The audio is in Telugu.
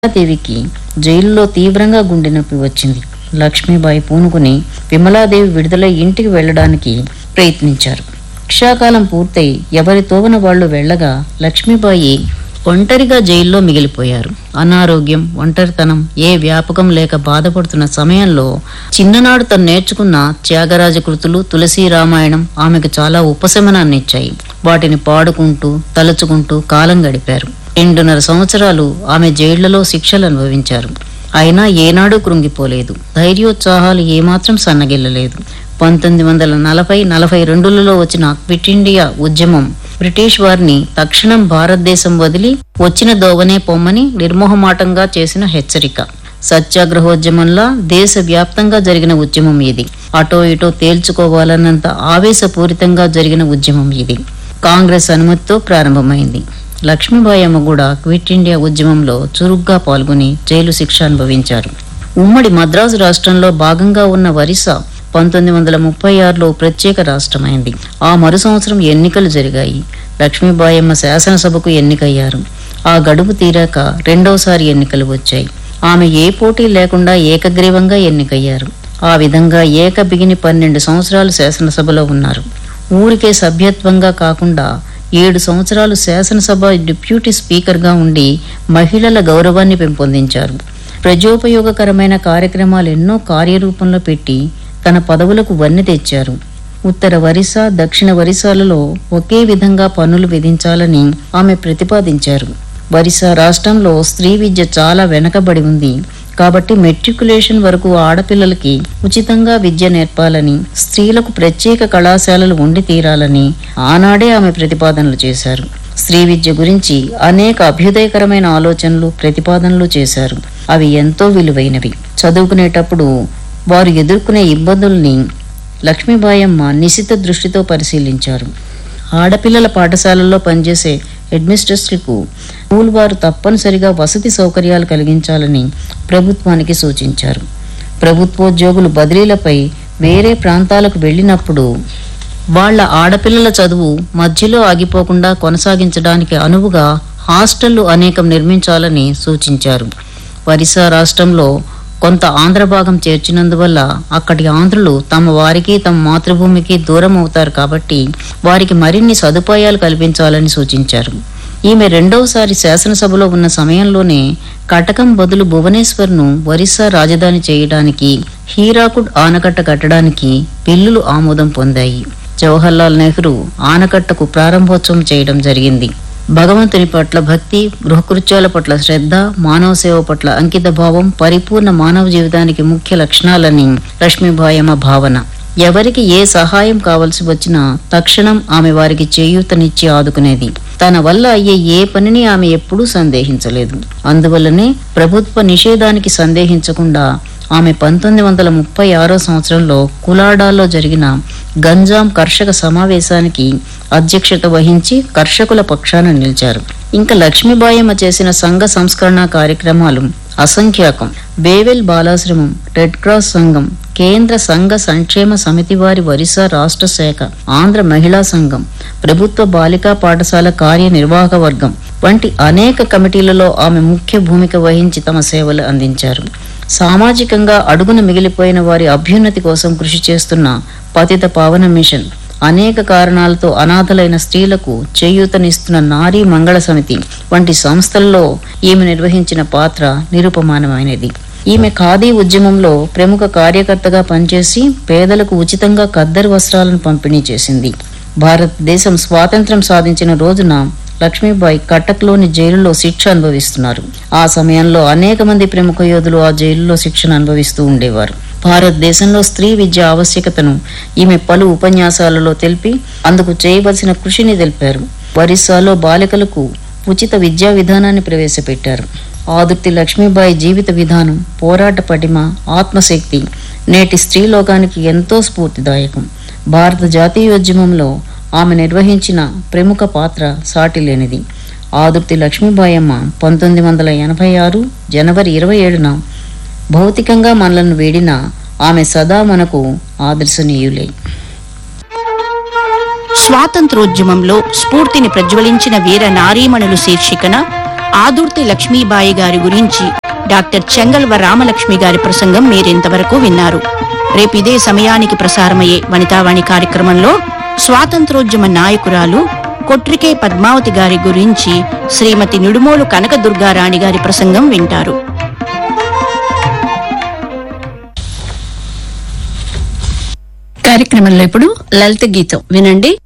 దేవికి జైలులో తీవ్రంగా గుండె నొప్పి వచ్చింది లక్ష్మీబాయి పూనుకుని విమలాదేవి విడుదలై ఇంటికి వెళ్ళడానికి ప్రయత్నించారు క్షాకాలం పూర్తయి ఎవరి తోవన వాళ్ళు వెళ్ళగా లక్ష్మీబాయి ఒంటరిగా జైల్లో మిగిలిపోయారు అనారోగ్యం ఒంటరితనం ఏ వ్యాపకం లేక బాధపడుతున్న సమయంలో చిన్ననాడు తను నేర్చుకున్న త్యాగరాజ కృతులు తులసి రామాయణం ఆమెకు చాలా ఉపశమనాన్ని ఇచ్చాయి వాటిని పాడుకుంటూ తలుచుకుంటూ కాలం గడిపారు రెండున్నర సంవత్సరాలు ఆమె జైళ్లలో శిక్షలు అనుభవించారు అయినా ఏనాడూ కృంగిపోలేదు ధైర్యోత్సాహాలు ఏమాత్రం సన్నగిల్లలేదు పంతొమ్మిది వందల నలభై నలభై రెండులలో వచ్చిన క్విట్ ఇండియా ఉద్యమం బ్రిటిష్ వారిని తక్షణం భారతదేశం వదిలి వచ్చిన దోవనే పొమ్మని నిర్మోహమాటంగా చేసిన హెచ్చరిక సత్యాగ్రహోద్యమంలా దేశవ్యాప్తంగా జరిగిన ఉద్యమం ఇది అటో ఇటో తేల్చుకోవాలన్నంత ఆవేశపూరితంగా జరిగిన ఉద్యమం ఇది కాంగ్రెస్ అనుమతితో ప్రారంభమైంది లక్ష్మీబాయి అమ్మ కూడా క్విట్ ఇండియా ఉద్యమంలో చురుగ్గా పాల్గొని జైలు శిక్ష అనుభవించారు ఉమ్మడి మద్రాసు రాష్ట్రంలో భాగంగా ఉన్న ఒరిస్సా పంతొమ్మిది వందల ముప్పై ఆరులో ప్రత్యేక రాష్ట్రమైంది ఆ మరు సంవత్సరం ఎన్నికలు జరిగాయి లక్ష్మీబాయమ్మ శాసనసభకు ఎన్నికయ్యారు ఆ గడువు తీరాక రెండోసారి ఎన్నికలు వచ్చాయి ఆమె ఏ పోటీ లేకుండా ఏకగ్రీవంగా ఎన్నికయ్యారు ఆ విధంగా ఏక బిగిని పన్నెండు సంవత్సరాలు శాసనసభలో ఉన్నారు ఊరికే సభ్యత్వంగా కాకుండా ఏడు సంవత్సరాలు శాసనసభ డిప్యూటీ స్పీకర్గా ఉండి మహిళల గౌరవాన్ని పెంపొందించారు ప్రజోపయోగకరమైన కార్యక్రమాలు ఎన్నో కార్యరూపంలో పెట్టి తన పదవులకు వన్నె తెచ్చారు ఉత్తర ఒరిస్సా దక్షిణ ఒరిస్సాలలో ఒకే విధంగా పన్నులు విధించాలని ఆమె ప్రతిపాదించారు ఒరిస్సా రాష్ట్రంలో స్త్రీ విద్య చాలా వెనకబడి ఉంది కాబట్టి మెట్రికులేషన్ వరకు ఆడపిల్లలకి ఉచితంగా విద్య నేర్పాలని స్త్రీలకు ప్రత్యేక కళాశాలలు ఉండి తీరాలని ఆనాడే ఆమె ప్రతిపాదనలు చేశారు స్త్రీ విద్య గురించి అనేక అభ్యుదయకరమైన ఆలోచనలు ప్రతిపాదనలు చేశారు అవి ఎంతో విలువైనవి చదువుకునేటప్పుడు వారు ఎదుర్కొనే ఇబ్బందుల్ని లక్ష్మీబాయమ్మ నిశిత దృష్టితో పరిశీలించారు ఆడపిల్లల పాఠశాలల్లో పనిచేసే హెడ్మిస్ట్రెస్లకు స్కూల్ వారు తప్పనిసరిగా వసతి సౌకర్యాలు కలిగించాలని ప్రభుత్వానికి సూచించారు ప్రభుత్వోద్యోగులు బదిలీలపై వేరే ప్రాంతాలకు వెళ్ళినప్పుడు వాళ్ళ ఆడపిల్లల చదువు మధ్యలో ఆగిపోకుండా కొనసాగించడానికి అనువుగా హాస్టళ్లు అనేకం నిర్మించాలని సూచించారు ఒరిస్సా రాష్ట్రంలో కొంత ఆంధ్ర భాగం చేర్చినందువల్ల అక్కడి ఆంధ్రులు తమ వారికి తమ మాతృభూమికి దూరం అవుతారు కాబట్టి వారికి మరిన్ని సదుపాయాలు కల్పించాలని సూచించారు ఈమె రెండవసారి శాసనసభలో ఉన్న సమయంలోనే కటకం బదులు భువనేశ్వర్ను ఒరిస్సా రాజధాని చేయడానికి హీరాకుడ్ ఆనకట్ట కట్టడానికి బిల్లులు ఆమోదం పొందాయి జవహర్లాల్ నెహ్రూ ఆనకట్టకు ప్రారంభోత్సవం చేయడం జరిగింది భగవంతుని పట్ల భక్తి గృహకృత్యాల పట్ల శ్రద్ధ మానవ సేవ పట్ల అంకిత భావం పరిపూర్ణ మానవ జీవితానికి ముఖ్య లక్షణాలని లక్ష్మీబాయమ్మ భావన ఎవరికి ఏ సహాయం కావలసి వచ్చినా తక్షణం ఆమె వారికి చేయూతనిచ్చి ఆదుకునేది తన వల్ల అయ్యే ఏ పనిని ఆమె ఎప్పుడూ సందేహించలేదు అందువల్లనే ప్రభుత్వ నిషేధానికి సందేహించకుండా ఆమె పంతొమ్మిది వందల ముప్పై ఆరో సంవత్సరంలో కులాడాలో జరిగిన గంజాం కర్షక సమావేశానికి అధ్యక్షత వహించి కర్షకుల పక్షాన నిలిచారు ఇంకా లక్ష్మీబాయమ్మ చేసిన సంఘ సంస్కరణ కార్యక్రమాలు అసంఖ్యాకం బేవెల్ బాలాశ్రమం రెడ్ క్రాస్ సంఘం కేంద్ర సంఘ సంక్షేమ సమితి వారి ఒరిస్సా రాష్ట్ర శాఖ ఆంధ్ర మహిళా సంఘం ప్రభుత్వ బాలికా పాఠశాల కార్యనిర్వాహక వర్గం వంటి అనేక కమిటీలలో ఆమె ముఖ్య భూమిక వహించి తమ సేవలు అందించారు సామాజికంగా అడుగున మిగిలిపోయిన వారి అభ్యున్నతి కోసం కృషి చేస్తున్న పతిత పావన మిషన్ అనేక కారణాలతో అనాథలైన స్త్రీలకు చేయూతనిస్తున్న నారీ మంగళ సమితి వంటి సంస్థల్లో ఈమె నిర్వహించిన పాత్ర నిరుపమానమైనది ఈమె ఖాదీ ఉద్యమంలో ప్రముఖ కార్యకర్తగా పనిచేసి పేదలకు ఉచితంగా ఖద్దరు వస్త్రాలను పంపిణీ చేసింది భారతదేశం స్వాతంత్ర్యం సాధించిన రోజున లక్ష్మీబాయి కటక్లోని జైలులో శిక్ష అనుభవిస్తున్నారు ఆ సమయంలో అనేక మంది ప్రముఖ యోధులు ఆ జైలులో శిక్షను అనుభవిస్తూ ఉండేవారు భారతదేశంలో స్త్రీ విద్య ఆవశ్యకతను ఈమె పలు ఉపన్యాసాలలో తెలిపి అందుకు చేయవలసిన కృషిని తెలిపారు ఒరిస్సాలో బాలికలకు ఉచిత విద్యా విధానాన్ని ప్రవేశపెట్టారు ఆదుర్తి లక్ష్మీబాయి జీవిత విధానం పోరాట పటిమ ఆత్మశక్తి నేటి స్త్రీ లోకానికి ఎంతో స్ఫూర్తిదాయకం భారత జాతీయోద్యమంలో ఆమె నిర్వహించిన ప్రముఖ పాత్ర సాటిలేనిది ఆదుర్తి లక్ష్మీబాయమ్మ పంతొమ్మిది వందల ఎనభై ఆరు జనవరి ఇరవై ఏడున భౌతికంగా మనలను వేడిన ఆమె సదా మనకు ఆదర్శనీయులే స్వాతంత్రోద్యమంలో స్ఫూర్తిని ప్రజ్వలించిన వీర నారీమణులు శీర్షికన ఆదుర్తి లక్ష్మీబాయి గారి గురించి డాక్టర్ చెంగల్వ రామలక్ష్మి గారి ప్రసంగం మీరింతవరకు విన్నారు రేపు ఇదే సమయానికి ప్రసారమయ్యే వనితావాణి కార్యక్రమంలో స్వాతంత్రోద్యమ నాయకురాలు కొట్రికే పద్మావతి గారి గురించి శ్రీమతి నిడుమోలు కనకదుర్గారాణి గారి ప్రసంగం వింటారు కార్యక్రమంలో ఇప్పుడు లలిత గీతం వినండి